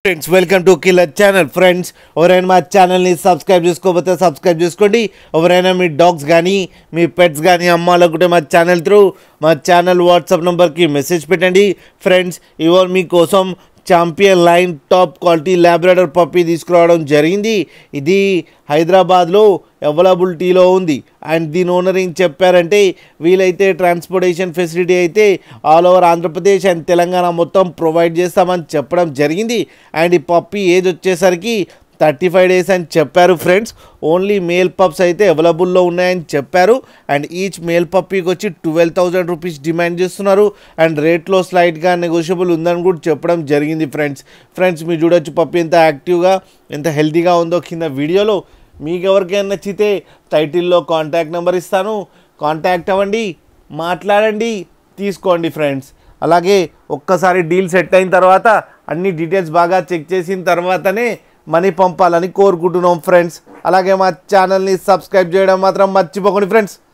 friends welcome to killer channel friends ఎవరైనా మా ఛానల్ని సబ్స్క్రైబ్ చేసుకోకపోతే సబ్స్క్రైబ్ చేసుకోండి ఎవరైనా మీ డాగ్స్ కానీ మీ పెట్స్ కానీ అమ్మాలనుకుంటే మా ఛానల్ త్రూ మా ఛానల్ వాట్సాప్ నెంబర్కి మెసేజ్ పెట్టండి ఫ్రెండ్స్ ఇవాళ మీకోసం champion line top quality labrador puppy తీసుకురావడం జరిగింది ఇది హైదరాబాద్లో అవైలబిలిటీలో ఉంది అండ్ దీని ఓనర్ ఏం చెప్పారంటే వీలైతే ట్రాన్స్పోర్టేషన్ ఫెసిలిటీ అయితే all over Andhra Pradesh and Telangana మొత్తం ప్రొవైడ్ చేస్తామని చెప్పడం జరిగింది అండ్ ఈ పప్పీ ఏజ్ వచ్చేసరికి థర్టీ ఫైవ్ డేస్ అని చెప్పారు ఫ్రెండ్స్ ఓన్లీ మేల్ పప్స్ అయితే అవైలబుల్లో ఉన్నాయని చెప్పారు అండ్ ఈచ్ మేల్ పప్పీకి వచ్చి ట్వెల్వ్ థౌజండ్ రూపీస్ డిమాండ్ చేస్తున్నారు అండ్ రేట్లో స్లైట్గా నెగోషియబుల్ ఉందని కూడా చెప్పడం జరిగింది ఫ్రెండ్స్ ఫ్రెండ్స్ మీరు చూడొచ్చు పప్పి ఎంత యాక్టివ్గా ఎంత హెల్తీగా ఉందో కింద వీడియోలో మీకు ఎవరికైనా నచ్చితే టైటిల్లో కాంటాక్ట్ నెంబర్ ఇస్తాను కాంటాక్ట్ అవ్వండి మాట్లాడండి తీసుకోండి ఫ్రెండ్స్ అలాగే ఒక్కసారి డీల్ సెట్ అయిన తర్వాత అన్ని డీటెయిల్స్ బాగా చెక్ చేసిన తర్వాతనే మనీ పంపాలని కోరుకుంటున్నాం ఫ్రెండ్స్ అలాగే మా ఛానల్ని సబ్స్క్రైబ్ చేయడం మాత్రం మర్చిపోకండి ఫ్రెండ్స్